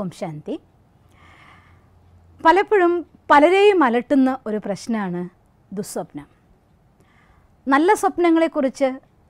ഓം ശാന്തി പലപ്പോഴും പലരെയും അലട്ടുന്ന ഒരു പ്രശ്നമാണ് ദുസ്വപ്നം നല്ല സ്വപ്നങ്ങളെക്കുറിച്ച്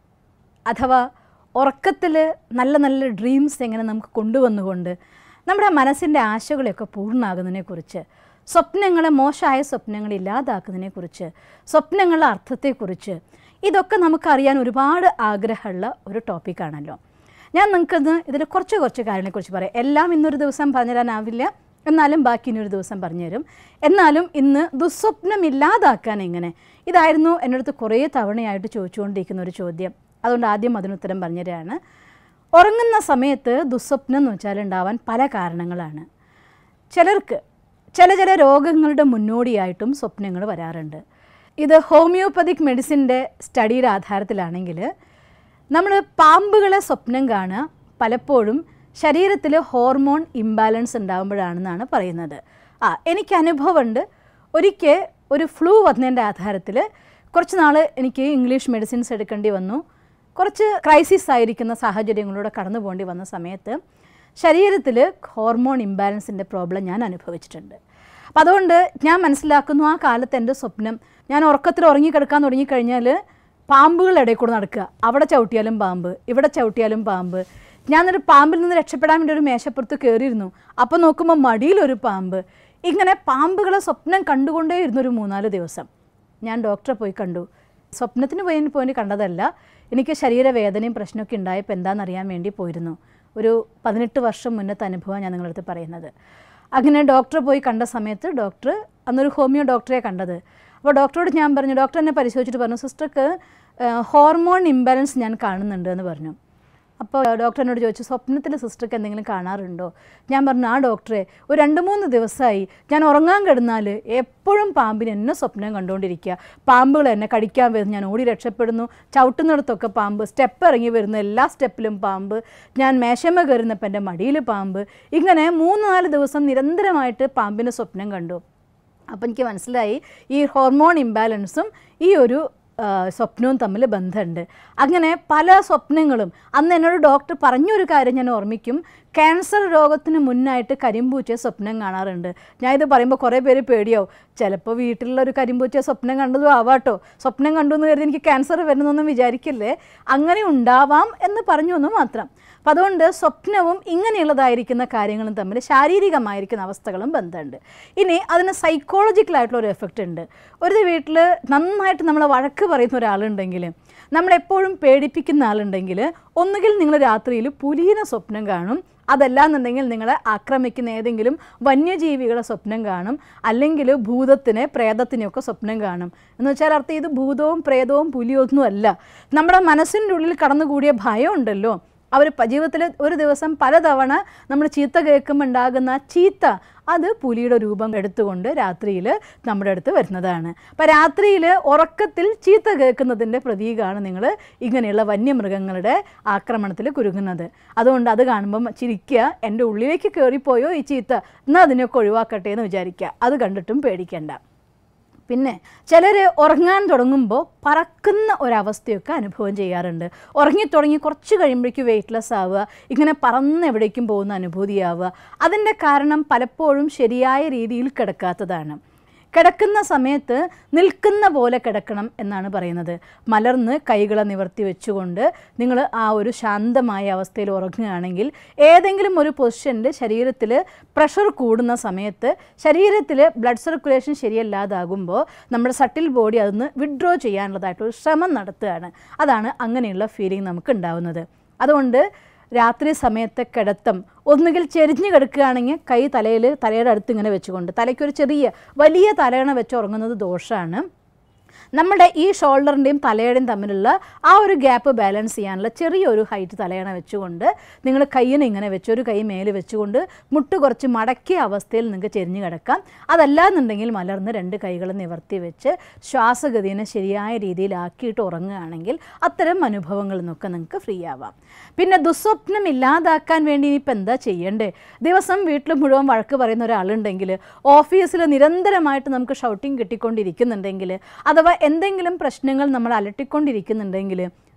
അഥവാ ഉറക്കത്തിൽ നല്ല നല്ല ഡ്രീംസ് എങ്ങനെ നമുക്ക് കൊണ്ടുവന്നുകൊണ്ട് നമ്മുടെ മനസ്സിൻ്റെ ആശകളെയൊക്കെ പൂർണ്ണമാകുന്നതിനെക്കുറിച്ച് സ്വപ്നങ്ങളെ മോശമായ സ്വപ്നങ്ങൾ ഇല്ലാതാക്കുന്നതിനെക്കുറിച്ച് സ്വപ്നങ്ങളുടെ അർത്ഥത്തെക്കുറിച്ച് ഇതൊക്കെ നമുക്കറിയാൻ ഒരുപാട് ആഗ്രഹമുള്ള ഒരു ടോപ്പിക്കാണല്ലോ ഞാൻ നിങ്ങൾക്കിന്ന് ഇതിൽ കുറച്ച് കുറച്ച് കാര്യങ്ങളെക്കുറിച്ച് പറയാം എല്ലാം ഇന്നൊരു ദിവസം പറഞ്ഞു തരാനാവില്ല എന്നാലും ബാക്കി ഇനി ഒരു ദിവസം പറഞ്ഞുതരും എന്നാലും ഇന്ന് ദുസ്വപ്നം ഇല്ലാതാക്കാൻ എങ്ങനെ ഇതായിരുന്നു എൻ്റെ അടുത്ത് കുറേ തവണയായിട്ട് ചോദിച്ചുകൊണ്ടിരിക്കുന്ന ഒരു ചോദ്യം അതുകൊണ്ട് ആദ്യം അതിനുത്തരം പറഞ്ഞുതരാണ് ഉറങ്ങുന്ന സമയത്ത് ദുസ്വപ്നം എന്ന് വെച്ചാൽ ഉണ്ടാവാൻ പല കാരണങ്ങളാണ് ചിലർക്ക് ചില ചില രോഗങ്ങളുടെ മുന്നോടിയായിട്ടും സ്വപ്നങ്ങൾ വരാറുണ്ട് ഇത് ഹോമിയോപ്പതിക് മെഡിസിൻ്റെ സ്റ്റഡിയുടെ ആധാരത്തിലാണെങ്കിൽ നമ്മൾ പാമ്പുകളെ സ്വപ്നം കാണുക പലപ്പോഴും ശരീരത്തിൽ ഹോർമോൺ ഇംബാലൻസ് ഉണ്ടാകുമ്പോഴാണെന്നാണ് പറയുന്നത് ആ എനിക്ക് അനുഭവമുണ്ട് ഒരിക്കൽ ഒരു ഫ്ലൂ വന്നതിൻ്റെ ആധാരത്തിൽ കുറച്ച് നാൾ എനിക്ക് ഇംഗ്ലീഷ് മെഡിസിൻസ് എടുക്കേണ്ടി വന്നു കുറച്ച് ക്രൈസിസ് ആയിരിക്കുന്ന സാഹചര്യങ്ങളിലൂടെ കടന്നു പോകേണ്ടി വന്ന സമയത്ത് ശരീരത്തിൽ ഹോർമോൺ ഇംബാലൻസിൻ്റെ പ്രോബ്ലം ഞാൻ അനുഭവിച്ചിട്ടുണ്ട് അപ്പം അതുകൊണ്ട് ഞാൻ മനസ്സിലാക്കുന്നു ആ കാലത്ത് എൻ്റെ സ്വപ്നം ഞാൻ ഉറക്കത്തിൽ ഉറങ്ങിക്കിടക്കാൻ തുടങ്ങിക്കഴിഞ്ഞാൽ പാമ്പുകളുടെ ഇടയിൽ കൂടെ നടക്കുക അവിടെ ചവിട്ടിയാലും പാമ്പ് ഇവിടെ ചവിട്ടിയാലും പാമ്പ് ഞാനൊരു പാമ്പിൽ നിന്ന് രക്ഷപ്പെടാൻ വേണ്ടി ഒരു മേശപ്പുറത്ത് കയറിയിരുന്നു അപ്പോൾ നോക്കുമ്പോൾ മടിയിലൊരു പാമ്പ് ഇങ്ങനെ പാമ്പുകളെ സ്വപ്നം കണ്ടുകൊണ്ടേ ഇരുന്നൊരു മൂന്നാല് ദിവസം ഞാൻ ഡോക്ടറെ പോയി കണ്ടു സ്വപ്നത്തിന് പോയി പോയി കണ്ടതല്ല എനിക്ക് ശരീരവേദനയും പ്രശ്നമൊക്കെ ഉണ്ടായപ്പോൾ എന്താണെന്നറിയാൻ വേണ്ടി പോയിരുന്നു ഒരു പതിനെട്ട് വർഷം മുന്നത്തെ അനുഭവം ഞാൻ നിങ്ങളടുത്ത് പറയുന്നത് അങ്ങനെ ഡോക്ടറെ പോയി കണ്ട സമയത്ത് ഡോക്ടർ അന്നൊരു ഹോമിയോ ഡോക്ടറെ കണ്ടത് അപ്പോൾ ഡോക്ടറോട് ഞാൻ പറഞ്ഞു ഡോക്ടർ എന്നെ പരിശോധിച്ചിട്ട് പറഞ്ഞു സിസ്റ്റർക്ക് ഹോർമോൺ ഇംബാലൻസ് ഞാൻ കാണുന്നുണ്ട് എന്ന് പറഞ്ഞു അപ്പോൾ ഡോക്ടർ എന്നോട് ചോദിച്ചു സ്വപ്നത്തിൽ സിസ്റ്റർക്ക് എന്തെങ്കിലും കാണാറുണ്ടോ ഞാൻ പറഞ്ഞു ആ ഡോക്ടറെ ഒരു രണ്ട് മൂന്ന് ദിവസമായി ഞാൻ ഉറങ്ങാൻ കിടന്നാൽ എപ്പോഴും പാമ്പിന് എന്നെ സ്വപ്നം കണ്ടുകൊണ്ടിരിക്കുക പാമ്പുകൾ എന്നെ കടിക്കാൻ വരുന്നു ഞാൻ ഓടി രക്ഷപ്പെടുന്നു ചവിട്ടുന്നിടത്തൊക്കെ പാമ്പ് സ്റ്റെപ്പ് ഇറങ്ങി വരുന്ന എല്ലാ സ്റ്റെപ്പിലും പാമ്പ് ഞാൻ മേശമ കയറുന്നപ്പോൾ എൻ്റെ മടിയിൽ പാമ്പ് ഇങ്ങനെ മൂന്ന് നാല് ദിവസം നിരന്തരമായിട്ട് പാമ്പിൻ്റെ സ്വപ്നം കണ്ടു അപ്പോൾ എനിക്ക് മനസ്സിലായി ഈ ഹോർമോൺ ഇംബാലൻസും ഈ ഒരു ആ, സ്വപ്നവും തമ്മിൽ ബന്ധമുണ്ട് അങ്ങനെ പല സ്വപ്നങ്ങളും അന്ന് എന്നോട് ഡോക്ടർ പറഞ്ഞൊരു കാര്യം ഞാൻ ഓർമ്മിക്കും ക്യാൻസർ രോഗത്തിന് മുന്നായിട്ട് കരിമ്പൂച്ചയെ സ്വപ്നം കാണാറുണ്ട് ഞാൻ ഇത് പറയുമ്പോൾ കുറേ പേര് പേടിയാവും ചിലപ്പോൾ വീട്ടിലുള്ള ഒരു കരിമ്പൂച്ചയെ സ്വപ്നം കണ്ടതും ആവാട്ടോ സ്വപ്നം കണ്ടു എന്ന് കരുതി എനിക്ക് ക്യാൻസർ വരുന്നൊന്നും വിചാരിക്കില്ലേ അങ്ങനെ ഉണ്ടാവാം എന്ന് പറഞ്ഞു എന്ന് മാത്രം അപ്പം അതുകൊണ്ട് സ്വപ്നവും ഇങ്ങനെയുള്ളതായിരിക്കുന്ന കാര്യങ്ങളും തമ്മിൽ ശാരീരികമായിരിക്കുന്ന അവസ്ഥകളും ബന്ധമുണ്ട് ഇനി അതിന് സൈക്കോളജിക്കലായിട്ടുള്ള ഒരു എഫക്റ്റ് ഉണ്ട് ഒരു വീട്ടിൽ നന്നായിട്ട് നമ്മളെ വഴക്ക് പറയുന്ന ഒരാളുണ്ടെങ്കിൽ നമ്മളെപ്പോഴും പേടിപ്പിക്കുന്ന ആളുണ്ടെങ്കിൽ ഒന്നുകിൽ നിങ്ങൾ രാത്രിയിൽ പുലീന സ്വപ്നം കാണും അതല്ലാന്നുണ്ടെങ്കിൽ നിങ്ങളെ ആക്രമിക്കുന്ന ഏതെങ്കിലും വന്യജീവികളെ സ്വപ്നം കാണും അല്ലെങ്കിൽ ഭൂതത്തിനെ പ്രേതത്തിനെയൊക്കെ സ്വപ്നം കാണും എന്ന് വെച്ചാൽ അർത്ഥം ഇത് ഭൂതവും പ്രേതവും പുലിയൊന്നും അല്ല നമ്മുടെ മനസ്സിൻ്റെ ഉള്ളിൽ കടന്നുകൂടിയ ഭയം ഉണ്ടല്ലോ അവർ ജീവിതത്തിൽ ഒരു ദിവസം പലതവണ നമ്മൾ ചീത്ത കേൾക്കുമ്പോൾ ഉണ്ടാകുന്ന ചീത്ത അത് പുലിയുടെ രൂപം എടുത്തുകൊണ്ട് രാത്രിയിൽ നമ്മുടെ അടുത്ത് വരുന്നതാണ് അപ്പം രാത്രിയിൽ ഉറക്കത്തിൽ ചീത്ത കേൾക്കുന്നതിൻ്റെ പ്രതീകമാണ് നിങ്ങൾ ഇങ്ങനെയുള്ള വന്യമൃഗങ്ങളുടെ ആക്രമണത്തിൽ കുരുങ്ങുന്നത് അതുകൊണ്ട് അത് കാണുമ്പം ചിരിക്കുക എൻ്റെ ഉള്ളിലേക്ക് കയറിപ്പോയോ ഈ ചീത്ത എന്നാൽ അതിനൊക്കെ ഒഴിവാക്കട്ടെ എന്ന് വിചാരിക്കുക അത് കണ്ടിട്ടും പേടിക്കേണ്ട പിന്നെ ചിലർ ഉറങ്ങാൻ തുടങ്ങുമ്പോൾ പറക്കുന്ന ഒരവസ്ഥയൊക്കെ അനുഭവം ചെയ്യാറുണ്ട് ഉറങ്ങി തുടങ്ങി കുറച്ച് കഴിയുമ്പോഴേക്കും വെയിറ്റ്ലെസ് ആവുക ഇങ്ങനെ പറന്ന് എവിടേക്കും പോകുന്ന അനുഭൂതിയാവുക അതിൻ്റെ കാരണം പലപ്പോഴും ശരിയായ രീതിയിൽ കിടക്കാത്തതാണ് കിടക്കുന്ന സമയത്ത് നിൽക്കുന്ന പോലെ കിടക്കണം എന്നാണ് പറയുന്നത് മലർന്ന് കൈകളെ നിവർത്തി വെച്ചുകൊണ്ട് നിങ്ങൾ ആ ഒരു ശാന്തമായ അവസ്ഥയിൽ ഉറങ്ങുകയാണെങ്കിൽ ഏതെങ്കിലും ഒരു പൊസിഷനിൽ ശരീരത്തിൽ പ്രഷർ കൂടുന്ന സമയത്ത് ശരീരത്തിൽ ബ്ലഡ് സർക്കുലേഷൻ ശരിയല്ലാതാകുമ്പോൾ നമ്മുടെ സട്ടിൽ ബോഡി അതൊന്ന് വിഡ്രോ ചെയ്യാനുള്ളതായിട്ടൊരു ശ്രമം നടത്തുകയാണ് അതാണ് അങ്ങനെയുള്ള ഫീലിംഗ് നമുക്ക് ഉണ്ടാവുന്നത് അതുകൊണ്ട് രാത്രി സമയത്തെ കിടത്തം ഒന്നുകിൽ ചെരിഞ്ഞ് കിടക്കുകയാണെങ്കിൽ കൈ തലയിൽ തലയുടെ അടുത്ത് ഇങ്ങനെ വെച്ചുകൊണ്ട് തലയ്ക്കൊരു ചെറിയ വലിയ തലയണ വെച്ച് ഉറങ്ങുന്നത് ദോഷമാണ് നമ്മുടെ ഈ ഷോൾഡറിൻ്റെയും തലയുടെയും തമ്മിലുള്ള ആ ഒരു ഗ്യാപ്പ് ബാലൻസ് ചെയ്യാനുള്ള ചെറിയൊരു ഹൈറ്റ് തലയണ വെച്ചുകൊണ്ട് നിങ്ങൾ കയ്യിനെ ഇങ്ങനെ വെച്ച് ഒരു കൈ മേലെ വെച്ചുകൊണ്ട് മുട്ട് കുറച്ച് മടക്കിയ അവസ്ഥയിൽ നിങ്ങൾക്ക് ചെരിഞ്ഞ് കിടക്കാം അതല്ലാന്നുണ്ടെങ്കിൽ മലർന്ന് രണ്ട് കൈകൾ നിവർത്തി വെച്ച് ശ്വാസഗതിനെ ശരിയായ രീതിയിലാക്കിയിട്ട് ഉറങ്ങുകയാണെങ്കിൽ അത്തരം അനുഭവങ്ങളിൽ നിന്നൊക്കെ നിങ്ങൾക്ക് ഫ്രീ ആവാം പിന്നെ ദുസ്വപ്നം ഇല്ലാതാക്കാൻ വേണ്ടി ഇനിയിപ്പോൾ എന്താ ചെയ്യണ്ടേ ദിവസം വീട്ടിൽ മുഴുവൻ വഴക്ക് പറയുന്ന ഒരാളുണ്ടെങ്കിൽ ഓഫീസിൽ നിരന്തരമായിട്ട് നമുക്ക് ഷൗട്ടിങ് കിട്ടിക്കൊണ്ടിരിക്കുന്നുണ്ടെങ്കിൽ അഥവാ എന്തെങ്കിലും പ്രശ്നങ്ങൾ നമ്മൾ അലട്ടിക്കൊണ്ടിരിക്കുന്നുണ്ടെങ്കിൽ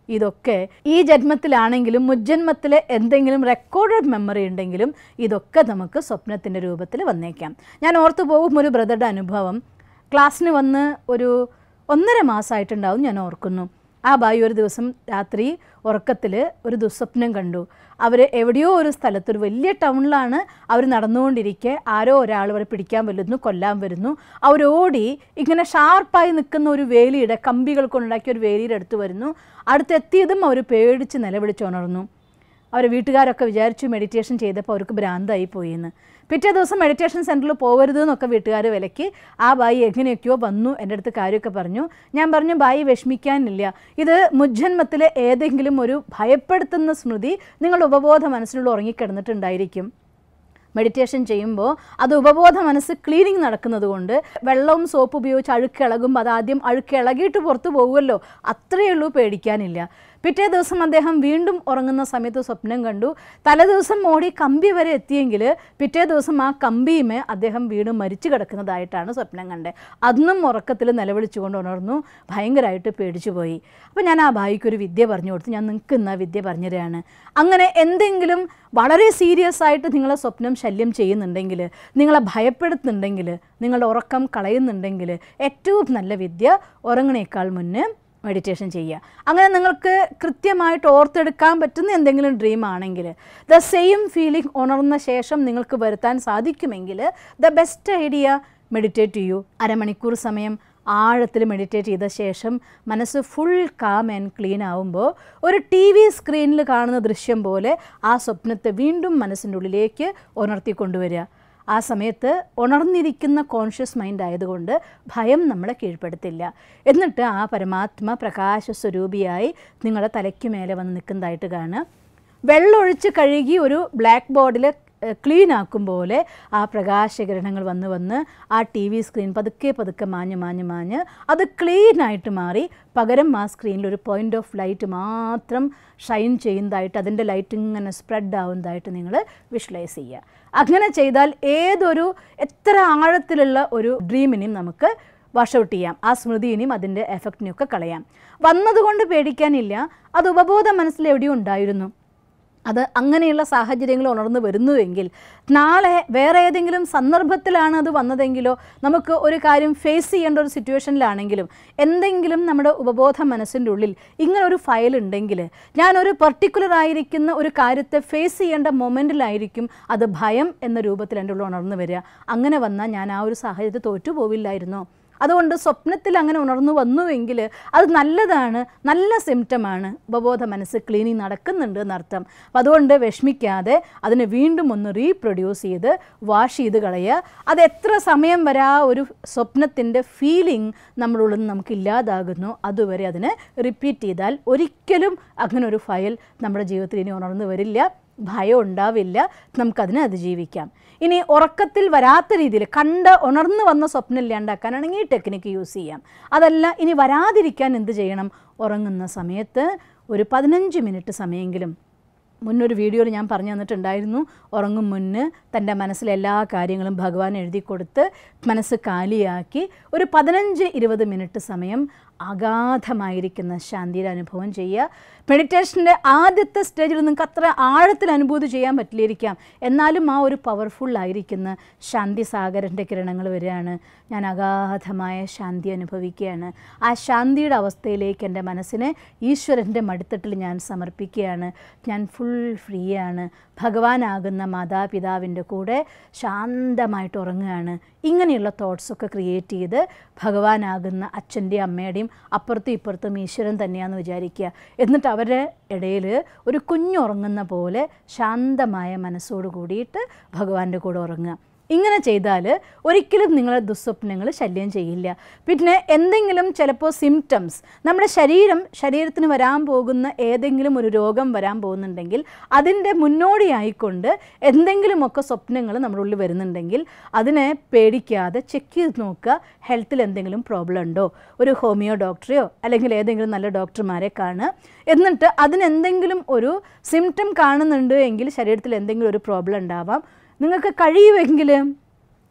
ഇതൊക്കെ ഈ ജന്മത്തിലാണെങ്കിലും മുജ്ജന്മത്തിലെ എന്തെങ്കിലും റെക്കോർഡഡ് മെമ്മറി ഉണ്ടെങ്കിലും ഇതൊക്കെ നമുക്ക് സ്വപ്നത്തിൻ്റെ രൂപത്തിൽ വന്നേക്കാം ഞാൻ ഓർത്തു പോകും ഒരു ബ്രദറുടെ അനുഭവം ക്ലാസ്സിന് വന്ന് ഒരു ഒന്നര മാസമായിട്ടുണ്ടാവും ഞാൻ ഓർക്കുന്നു ആ ബായി ഒരു ദിവസം രാത്രി ഉറക്കത്തിൽ ഒരു ദുസ്വപ്നം കണ്ടു അവർ എവിടെയോ ഒരു സ്ഥലത്ത് ഒരു വലിയ ടൗണിലാണ് അവർ നടന്നുകൊണ്ടിരിക്കെ ആരോ ഒരാൾ അവരെ പിടിക്കാൻ വരുന്നു കൊല്ലാൻ വരുന്നു അവരോടി ഇങ്ങനെ ഷാർപ്പായി നിൽക്കുന്ന ഒരു വേലിയുടെ കമ്പികൾ കൊണ്ടുണ്ടാക്കിയ ഒരു വേലിയുടെ അടുത്ത് വരുന്നു അടുത്തെത്തിയതും അവർ പേടിച്ച് നിലവിളിച്ചുണർന്നു അവരെ വീട്ടുകാരൊക്കെ വിചാരിച്ചു മെഡിറ്റേഷൻ ചെയ്തപ്പോൾ അവർക്ക് ഭ്രാന്തായി പോയി എന്ന് പിറ്റേ ദിവസം മെഡിറ്റേഷൻ സെൻറ്ററിൽ പോകരുത് എന്നൊക്കെ വീട്ടുകാർ വിലക്കി ആ ബായി എങ്ങനെയൊക്കെയോ വന്നു എൻ്റെ അടുത്ത് കാര്യമൊക്കെ പറഞ്ഞു ഞാൻ പറഞ്ഞു ബായി വിഷമിക്കാനില്ല ഇത് മുജ്ജന്മത്തിലെ ഏതെങ്കിലും ഒരു ഭയപ്പെടുത്തുന്ന സ്മൃതി നിങ്ങളുടെ ഉപബോധ മനസ്സിലുള്ള ഉറങ്ങിക്കിടന്നിട്ടുണ്ടായിരിക്കും മെഡിറ്റേഷൻ ചെയ്യുമ്പോൾ അത് ഉപബോധ മനസ്സ് ക്ലീനിങ് നടക്കുന്നത് കൊണ്ട് വെള്ളവും സോപ്പ് ഉപയോഗിച്ച് അഴുക്കിളകുമ്പോൾ അത് ആദ്യം അഴുക്കിളകിയിട്ട് പുറത്തു പോകുമല്ലോ അത്രയേ ഉള്ളൂ പേടിക്കാനില്ല പിറ്റേ ദിവസം അദ്ദേഹം വീണ്ടും ഉറങ്ങുന്ന സമയത്ത് സ്വപ്നം കണ്ടു തലേദിവസം മോടി കമ്പി വരെ എത്തിയെങ്കിൽ പിറ്റേ ദിവസം ആ കമ്പിയുമേ അദ്ദേഹം വീണ്ടും മരിച്ചു കിടക്കുന്നതായിട്ടാണ് സ്വപ്നം കണ്ടത് അന്നും ഉറക്കത്തിൽ നിലവിളിച്ചുകൊണ്ട് ഉണർന്നു ഭയങ്കരമായിട്ട് പേടിച്ചു പോയി അപ്പോൾ ഞാൻ ആ ഭായിക്കൊരു വിദ്യ പറഞ്ഞു കൊടുത്തു ഞാൻ നിങ്ങൾക്ക് ഇന്ന് ആ വിദ്യ പറഞ്ഞു തരാണ് അങ്ങനെ എന്തെങ്കിലും വളരെ സീരിയസ് ആയിട്ട് നിങ്ങളെ സ്വപ്നം ശല്യം ചെയ്യുന്നുണ്ടെങ്കിൽ നിങ്ങളെ ഭയപ്പെടുത്തുന്നുണ്ടെങ്കിൽ നിങ്ങളുടെ ഉറക്കം കളയുന്നുണ്ടെങ്കിൽ ഏറ്റവും നല്ല വിദ്യ ഉറങ്ങണേക്കാൾ മുന്നേ മെഡിറ്റേഷൻ ചെയ്യുക അങ്ങനെ നിങ്ങൾക്ക് കൃത്യമായിട്ട് ഓർത്തെടുക്കാൻ പറ്റുന്ന എന്തെങ്കിലും ഡ്രീം ആണെങ്കിൽ ദ സെയിം ഫീലിംഗ് ഉണർന്ന ശേഷം നിങ്ങൾക്ക് വരുത്താൻ സാധിക്കുമെങ്കിൽ ദ ബെസ്റ്റ് ഐഡിയ മെഡിറ്റേറ്റ് ചെയ്യൂ അരമണിക്കൂർ സമയം ആഴത്തിൽ മെഡിറ്റേറ്റ് ചെയ്ത ശേഷം മനസ്സ് ഫുൾ കാം ആൻഡ് ക്ലീൻ ആവുമ്പോൾ ഒരു ടി വി സ്ക്രീനിൽ കാണുന്ന ദൃശ്യം പോലെ ആ സ്വപ്നത്തെ വീണ്ടും മനസ്സിൻ്റെ ഉള്ളിലേക്ക് ഉണർത്തിക്കൊണ്ടുവരിക ആ സമയത്ത് ഉണർന്നിരിക്കുന്ന കോൺഷ്യസ് മൈൻഡ് ആയതുകൊണ്ട് ഭയം നമ്മളെ കീഴ്പ്പെടുത്തില്ല എന്നിട്ട് ആ പരമാത്മ പ്രകാശ സ്വരൂപിയായി നിങ്ങളുടെ തലയ്ക്ക് മേലെ വന്ന് നിൽക്കുന്നതായിട്ട് കാണുക വെള്ളമൊഴിച്ച് കഴുകി ഒരു ബ്ലാക്ക് ബോർഡിൽ ക്ലീൻ ആക്കും പോലെ ആ പ്രകാശകിരണങ്ങൾ വന്ന് വന്ന് ആ ടി വി സ്ക്രീൻ പതുക്കെ പതുക്കെ മാഞ്ഞ് മാഞ്ഞ് മാഞ്ഞ് അത് ക്ലീൻ ആയിട്ട് മാറി പകരം ആ സ്ക്രീനിൽ ഒരു പോയിൻ്റ് ഓഫ് ലൈറ്റ് മാത്രം ഷൈൻ ചെയ്യുന്നതായിട്ട് അതിൻ്റെ ലൈറ്റ് ഇങ്ങനെ സ്പ്രെഡ് ആവുന്നതായിട്ട് നിങ്ങൾ വിഷ്വലൈസ് ചെയ്യുക അങ്ങനെ ചെയ്താൽ ഏതൊരു എത്ര ആഴത്തിലുള്ള ഒരു ഡ്രീമിനെയും നമുക്ക് വാഷ് ഔട്ട് ചെയ്യാം ആ സ്മൃതിനെയും അതിൻ്റെ എഫക്റ്റിനെയൊക്കെ കളയാം വന്നതുകൊണ്ട് പേടിക്കാനില്ല അത് ഉപബോധ മനസ്സിൽ എവിടെയും ഉണ്ടായിരുന്നു അത് അങ്ങനെയുള്ള സാഹചര്യങ്ങൾ ഉണർന്നു വരുന്നുവെങ്കിൽ നാളെ വേറെ ഏതെങ്കിലും സന്ദർഭത്തിലാണ് അത് വന്നതെങ്കിലോ നമുക്ക് ഒരു കാര്യം ഫേസ് ചെയ്യേണ്ട ഒരു സിറ്റുവേഷനിലാണെങ്കിലും എന്തെങ്കിലും നമ്മുടെ ഉപബോധ മനസ്സിൻ്റെ ഉള്ളിൽ ഇങ്ങനെ ഒരു ഫയൽ ഉണ്ടെങ്കിൽ ഞാനൊരു പർട്ടിക്കുലർ ആയിരിക്കുന്ന ഒരു കാര്യത്തെ ഫേസ് ചെയ്യേണ്ട മൊമെൻറ്റിലായിരിക്കും അത് ഭയം എന്ന രൂപത്തിൽ എൻ്റെ ഉള്ളിൽ ഉണർന്നു വരിക അങ്ങനെ വന്നാൽ ഞാൻ ആ ഒരു സാഹചര്യത്തിൽ തോറ്റുപോവില്ലായിരുന്നോ അതുകൊണ്ട് സ്വപ്നത്തിൽ അങ്ങനെ ഉണർന്നു വന്നുവെങ്കിൽ അത് നല്ലതാണ് നല്ല സിംറ്റമാണ് ഉപബോധ മനസ്സ് ക്ലീനിങ് നടക്കുന്നുണ്ട് എന്നർത്ഥം അപ്പം അതുകൊണ്ട് വിഷമിക്കാതെ അതിനെ വീണ്ടും ഒന്ന് റീപ്രൊഡ്യൂസ് ചെയ്ത് വാഷ് ചെയ്ത് കളയുക അത് എത്ര സമയം വരെ ആ ഒരു സ്വപ്നത്തിൻ്റെ ഫീലിംഗ് നമ്മളുള്ളിൽ നിന്ന് നമുക്ക് ഇല്ലാതാകുന്നു അതുവരെ അതിനെ റിപ്പീറ്റ് ചെയ്താൽ ഒരിക്കലും അങ്ങനെ ഒരു ഫയൽ നമ്മുടെ ജീവിതത്തിൽ ഇനി ഉണർന്നു വരില്ല ഭയം ഉണ്ടാവില്ല നമുക്കതിനെ അതിജീവിക്കാം ഇനി ഉറക്കത്തിൽ വരാത്ത രീതിയിൽ കണ്ട് ഉണർന്നു വന്ന സ്വപ്നം ഇല്ലാണ്ടാക്കാനാണെങ്കിൽ ഈ ടെക്നിക്ക് യൂസ് ചെയ്യാം അതല്ല ഇനി വരാതിരിക്കാൻ എന്ത് ചെയ്യണം ഉറങ്ങുന്ന സമയത്ത് ഒരു പതിനഞ്ച് മിനിറ്റ് സമയമെങ്കിലും മുന്നൊരു വീഡിയോയിൽ ഞാൻ പറഞ്ഞു തന്നിട്ടുണ്ടായിരുന്നു ഉറങ്ങും മുന്ന് തൻ്റെ മനസ്സിലെ എല്ലാ കാര്യങ്ങളും ഭഗവാൻ എഴുതി കൊടുത്ത് മനസ്സ് കാലിയാക്കി ഒരു പതിനഞ്ച് ഇരുപത് മിനിറ്റ് സമയം അഗാധമായിരിക്കുന്ന ശാന്തിയുടെ അനുഭവം ചെയ്യുക മെഡിറ്റേഷൻ്റെ ആദ്യത്തെ സ്റ്റേജിൽ നിങ്ങൾക്ക് അത്ര ആഴത്തിൽ അനുഭൂതി ചെയ്യാൻ പറ്റില്ലായിരിക്കാം എന്നാലും ആ ഒരു പവർഫുൾ ആയിരിക്കുന്ന ശാന്തി സാഗരൻ്റെ കിരണങ്ങൾ വരികയാണ് ഞാൻ അഗാധമായ ശാന്തി അനുഭവിക്കുകയാണ് ആ ശാന്തിയുടെ അവസ്ഥയിലേക്ക് എൻ്റെ മനസ്സിനെ ഈശ്വരൻ്റെ മടിത്തട്ടിൽ ഞാൻ സമർപ്പിക്കുകയാണ് ഞാൻ ഫുൾ ഫ്രീ ആണ് ഭഗവാനാകുന്ന മാതാപിതാവിൻ്റെ കൂടെ ശാന്തമായിട്ട് ഉറങ്ങുകയാണ് ഇങ്ങനെയുള്ള തോട്ട്സൊക്കെ ക്രിയേറ്റ് ചെയ്ത് ഭഗവാനാകുന്ന അച്ഛൻ്റെയും അമ്മയുടെയും അപ്പുറത്തും ഇപ്പുറത്തും ഈശ്വരൻ തന്നെയാണെന്ന് വിചാരിക്കുക എന്നിട്ട് അവരുടെ ഇടയിൽ ഒരു കുഞ്ഞുറങ്ങുന്ന പോലെ ശാന്തമായ മനസ്സോട് കൂടിയിട്ട് ഭഗവാന്റെ കൂടെ ഉറങ്ങുക ഇങ്ങനെ ചെയ്താൽ ഒരിക്കലും നിങ്ങളെ ദുസ്വപ്നങ്ങൾ ശല്യം ചെയ്യില്ല പിന്നെ എന്തെങ്കിലും ചിലപ്പോൾ സിംറ്റംസ് നമ്മുടെ ശരീരം ശരീരത്തിന് വരാൻ പോകുന്ന ഏതെങ്കിലും ഒരു രോഗം വരാൻ പോകുന്നുണ്ടെങ്കിൽ അതിൻ്റെ മുന്നോടിയായിക്കൊണ്ട് എന്തെങ്കിലുമൊക്കെ സ്വപ്നങ്ങൾ നമ്മുടെ ഉള്ളിൽ വരുന്നുണ്ടെങ്കിൽ അതിനെ പേടിക്കാതെ ചെക്ക് ചെയ്ത് നോക്കുക ഹെൽത്തിൽ എന്തെങ്കിലും പ്രോബ്ലം ഉണ്ടോ ഒരു ഹോമിയോ ഡോക്ടറെയോ അല്ലെങ്കിൽ ഏതെങ്കിലും നല്ല ഡോക്ടർമാരെ കാണുക എന്നിട്ട് അതിനെന്തെങ്കിലും ഒരു സിംറ്റം കാണുന്നുണ്ട് എങ്കിൽ ശരീരത്തിൽ എന്തെങ്കിലും ഒരു പ്രോബ്ലം ഉണ്ടാവാം നിങ്ങൾക്ക് കഴിയുമെങ്കിൽ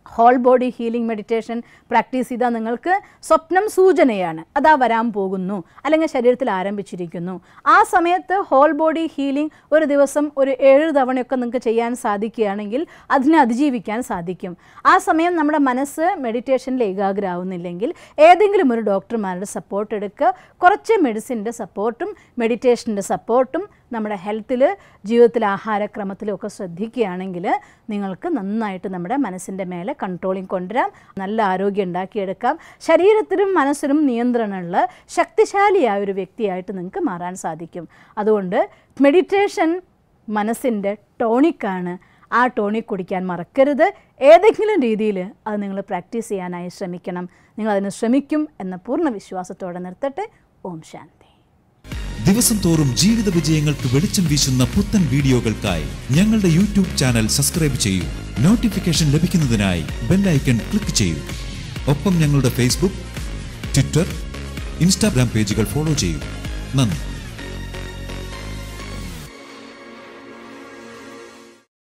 whole body healing meditation practice ചെയ്താൽ നിങ്ങൾക്ക് സ്വപ്നം സൂചനയാണ് അതാ വരാൻ പോകുന്നു അല്ലെങ്കിൽ ശരീരത്തിൽ ആരംഭിച്ചിരിക്കുന്നു ആ സമയത്ത് ഹോൾ ബോഡി ഹീലിംഗ് ഒരു ദിവസം ഒരു ഏഴ് തവണയൊക്കെ നിങ്ങൾക്ക് ചെയ്യാൻ സാധിക്കുകയാണെങ്കിൽ അതിനെ അതിജീവിക്കാൻ സാധിക്കും ആ സമയം നമ്മുടെ മനസ്സ് മെഡിറ്റേഷനിൽ ഏകാഗ്രമാവുന്നില്ലെങ്കിൽ ഏതെങ്കിലും ഒരു ഡോക്ടർമാരുടെ സപ്പോർട്ട് എടുക്കുക കുറച്ച് മെഡിസിൻ്റെ സപ്പോർട്ടും മെഡിറ്റേഷൻ്റെ സപ്പോർട്ടും നമ്മുടെ ഹെൽത്തിൽ ജീവിതത്തിൽ ആഹാരക്രമത്തിലും ഒക്കെ ശ്രദ്ധിക്കുകയാണെങ്കിൽ നിങ്ങൾക്ക് നന്നായിട്ട് നമ്മുടെ മനസ്സിൻ്റെ മേലെ കൺട്രോളിങ് കൊണ്ടുവരാം നല്ല ആരോഗ്യം ഉണ്ടാക്കിയെടുക്കാം ശരീരത്തിനും മനസ്സിനും നിയന്ത്രണമുള്ള ശക്തിശാലിയായ ഒരു വ്യക്തിയായിട്ട് നിങ്ങൾക്ക് മാറാൻ സാധിക്കും അതുകൊണ്ട് മെഡിറ്റേഷൻ മനസ്സിൻ്റെ ടോണിക്കാണ് ആ ടോണിക് കുടിക്കാൻ മറക്കരുത് ഏതെങ്കിലും രീതിയിൽ അത് നിങ്ങൾ പ്രാക്ടീസ് ചെയ്യാനായി ശ്രമിക്കണം നിങ്ങൾ അതിന് ശ്രമിക്കും എന്ന പൂർണ്ണ വിശ്വാസത്തോടെ നിർത്തട്ടെ ഓം ശാന്തി ദിവസം തോറും ജീവിത വിജയങ്ങൾക്ക് വെളിച്ചം വീശുന്ന പുത്തൻ വീഡിയോകൾക്കായി ഞങ്ങളുടെ യൂട്യൂബ് ചാനൽ സബ്സ്ക്രൈബ് ചെയ്യൂ നോട്ടിഫിക്കേഷൻ ലഭിക്കുന്നതിനായി ബെല്ലൈക്കൺ ക്ലിക്ക് ചെയ്യൂ ഒപ്പം ഞങ്ങളുടെ ഫേസ്ബുക്ക് ട്വിറ്റർ ഇൻസ്റ്റാഗ്രാം പേജുകൾ ഫോളോ ചെയ്യൂ നന്ദി